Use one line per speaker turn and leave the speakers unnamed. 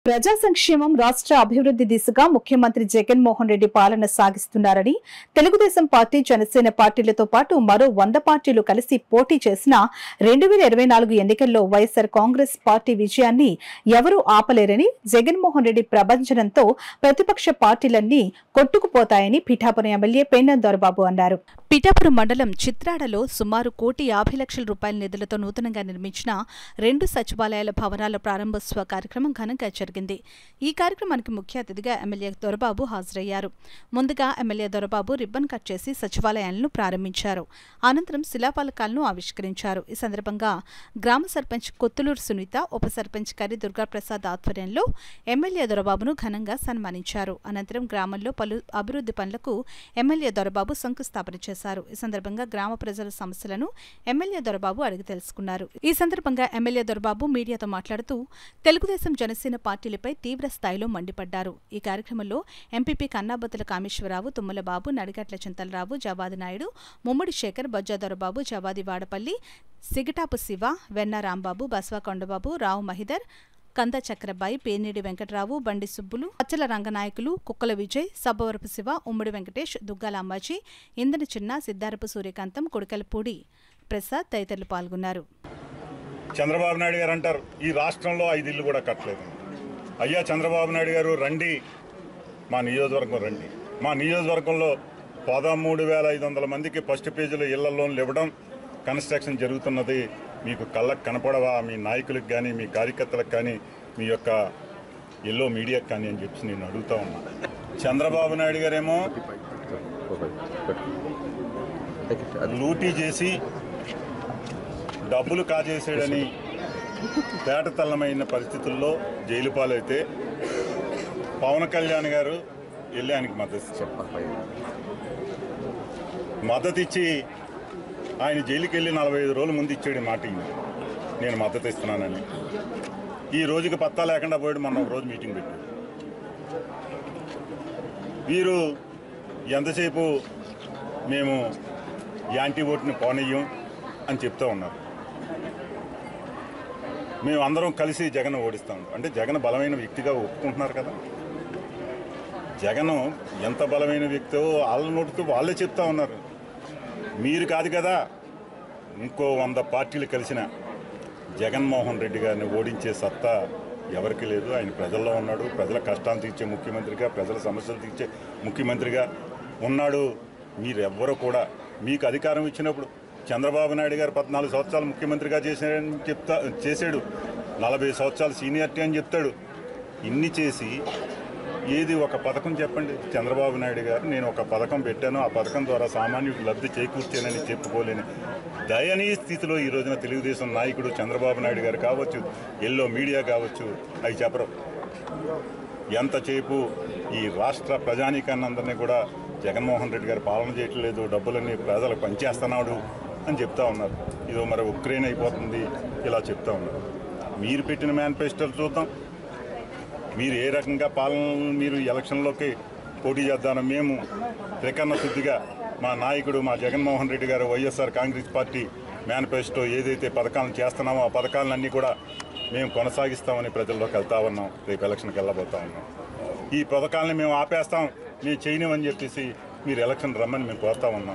ప్రజా సంక్షేమం రాష్ట్ర అభివృద్ధి దిశగా ముఖ్యమంత్రి జగన్మోహన్ రెడ్డి పాలన సాగిస్తున్నారని తెలుగుదేశం పార్టీ జనసేన పార్టీలతో పాటు మరో వంద పార్టీలు కలిసి పోటీ చేసిన రెండు వేల ఇరవై నాలుగు ఎన్నికల్లో వైఎస్సార్ కాంగ్రెస్ పార్టీ విజయాన్ని ఎవరూ ఆపలేరని జగన్మోహన్ రెడ్డి ప్రభంజనంతో ప్రతిపక్ష పార్టీలన్నీ కొట్టుకుపోతాయని పిఠాపురం ఎమ్మెల్యే పెన్నెం దొరబాబు అన్నారు పిఠాపురం మండలం చిత్రాడలో సుమారు కోటి యాభై లక్షల రూపాయల నిధులతో నూతనంగా నిర్మించిన రెండు సచివాలయాల భవనాల ప్రారంభోత్సవ కార్యక్రమం ఘనంగా జరిగింది ఈ కార్యక్రమానికి ముఖ్య అతిథిగా ఎమ్మెల్యే దొరబాబు హాజరయ్యారు ముందుగా ఎమ్మెల్యే దొరబాబు రిబ్బన్ కట్ చేసి సచివాలయాలను ప్రారంభించారు అనంతరం శిలాఫలకాలను ఆవిష్కరించారు ఈ సందర్భంగా గ్రామ సర్పంచ్ కొత్తులూరు సునీత ఉప సర్పంచ్ కరి దుర్గాప్రసాద్ ఆధ్వర్యంలో ఎమ్మెల్యే దొరబాబును ఘనంగా సన్మానించారు అనంతరం గ్రామంలో పలు అభివృద్ధి పనులకు ఎమ్మెల్యే దొరబాబు శంకుస్థాపన చేశారు ఈ సందర్భంగా గ్రామ ప్రజల సమస్యలను ఎమ్మెల్యే దొరబాబు అడిగి తెలుసుకున్నారు ఈ సందర్భంగా ఎమ్మెల్యే దొరబాబు మీడియాతో మాట్లాడుతూ తెలుగుదేశం జనసేన పార్టీలపై తీవ్ర స్థాయిలో మండిపడ్డారు ఈ కార్యక్రమంలో ఎంపీపీ కన్నాబత్తుల కామేశ్వరరావు తుమ్మల బాబు నడిగట్ల చింతలరావు జవాది నాయుడు ముమ్మడి శేఖర్ బొజ్జా దొరబాబు జవాది వాడపల్లి సిగటాపు శివ వెన్న రాంబాబు బస్వా కొండబాబు రావు మహిదర్ కంద చక్రబాయి పేనేడి వెంకటరావు బండి సుబ్బులు అచ్చల రంగనాయకులు కుక్కల విజయ్ సబ్బవరపు శివ ఉమ్మడి వెంకటేష్ దుగ్గాల అంబాజీ ఇందని చిన్న సిద్ధారపు సూర్యకాంతం కొడుకలపూడి ప్రసాద్ తదితరులు పాల్గొన్నారు
చంద్రబాబు నాయుడు గారు అంటారు ఈ రాష్ట్రంలో ఐదు ఇల్లు కూడా కట్టలేదు అయ్యా చంద్రబాబు నాయుడు గారు రండి మా నియోజకవర్గం రండి మా నియోజకవర్గంలో పదమూడు వేల ఐదు వందల మందికి ఫస్ట్ పేజీలో ఇళ్ల లోన్లు ఇవ్వడం కన్స్ట్రక్షన్ జరుగుతున్నది మీకు కళ్ళకు కనపడవా మీ నాయకులకు కానీ మీ కార్యకర్తలకు కానీ మీ యొక్క ఎల్లో మీడియాకి కానీ అని చెప్పి నేను అడుగుతా ఉన్నా చంద్రబాబు నాయుడు గారేమో లూటీ చేసి డబ్బులు కాజేసాడని తేటతల్లమైన పరిస్థితుల్లో జైలు పాలైతే పవన్ కళ్యాణ్ గారు వెళ్ళి ఆయనకి మద్దతు ఇచ్చారు మద్దతు ఇచ్చి ఆయన జైలుకి వెళ్ళి నలభై ఐదు రోజుల ముందు ఇచ్చాడు ఈ మాట ఈయన. నేను మద్దతు ఇస్తున్నానని ఈ రోజుకి పత్తా లేకుండా పోయాడు మొన్న ఒక రోజు మీటింగ్ పెట్టాడు వీరు ఎంతసేపు మేము యాంటీ ఓటుని పోనీయం అని చెప్తూ ఉన్నారు మేము అందరం కలిసి జగన్ ఓడిస్తాం అంటే జగన్ బలమైన వ్యక్తిగా ఒప్పుకుంటున్నారు కదా జగన్ ఎంత బలమైన వ్యక్తో వాళ్ళ నోటితో వాళ్ళే చెప్తా ఉన్నారు మీరు కాదు కదా ఇంకో వంద పార్టీలు కలిసిన జగన్మోహన్ రెడ్డి గారిని ఓడించే సత్తా ఎవరికి లేదు ఆయన ప్రజల్లో ఉన్నాడు ప్రజల కష్టాలు తీర్చే ముఖ్యమంత్రిగా ప్రజల సమస్యలు తీర్చే ముఖ్యమంత్రిగా ఉన్నాడు మీరెవ్వరూ కూడా మీకు అధికారం ఇచ్చినప్పుడు చంద్రబాబు నాయుడు గారు పద్నాలుగు సంవత్సరాలు ముఖ్యమంత్రిగా చేశాడని చెప్తా చేశాడు నలభై సంవత్సరాలు సీనియారిటీ అని చెప్తాడు ఇన్ని చేసి ఏది ఒక పథకం చెప్పండి చంద్రబాబు నాయుడు గారు నేను ఒక పథకం పెట్టాను ఆ పథకం ద్వారా సామాన్యుడికి లబ్ధి చేకూర్చానని చెప్పుకోలేని దయనీయ స్థితిలో ఈ రోజున తెలుగుదేశం నాయకుడు చంద్రబాబు నాయుడు గారు కావచ్చు ఎల్లో మీడియా కావచ్చు అవి చెప్పరు ఎంతసేపు ఈ రాష్ట్ర ప్రజానీకాన్ని అందరినీ కూడా జగన్మోహన్ రెడ్డి గారు పాలన చేయట్లేదు డబ్బులన్నీ ప్రజలకు పనిచేస్తున్నాడు అని చెప్తా ఉన్నారు ఇదో మరి ఉక్రెయిన్ అయిపోతుంది ఇలా చెప్తా ఉన్నారు మీరు పెట్టిన మేనిఫెస్టోలు చూద్దాం మీరు ఏ రకంగా పాలన మీరు ఎలక్షన్లోకి పోటీ చేద్దామని మేము త్రికరణ శుద్ధిగా మా నాయకుడు మా జగన్మోహన్ రెడ్డి గారు వైఎస్ఆర్ కాంగ్రెస్ పార్టీ మేనిఫెస్టో ఏదైతే పథకాలను చేస్తున్నామో ఆ పథకాలన్నీ కూడా మేము కొనసాగిస్తామని ప్రజల్లోకి వెళ్తా ఉన్నాం రేపు ఎలక్షన్కి వెళ్ళబోతా ఉన్నాం ఈ పథకాలని మేము ఆపేస్తాం మేము చేయనివని చెప్పేసి మీరు ఎలక్షన్ రమ్మని మేము కోరుతా ఉన్నాం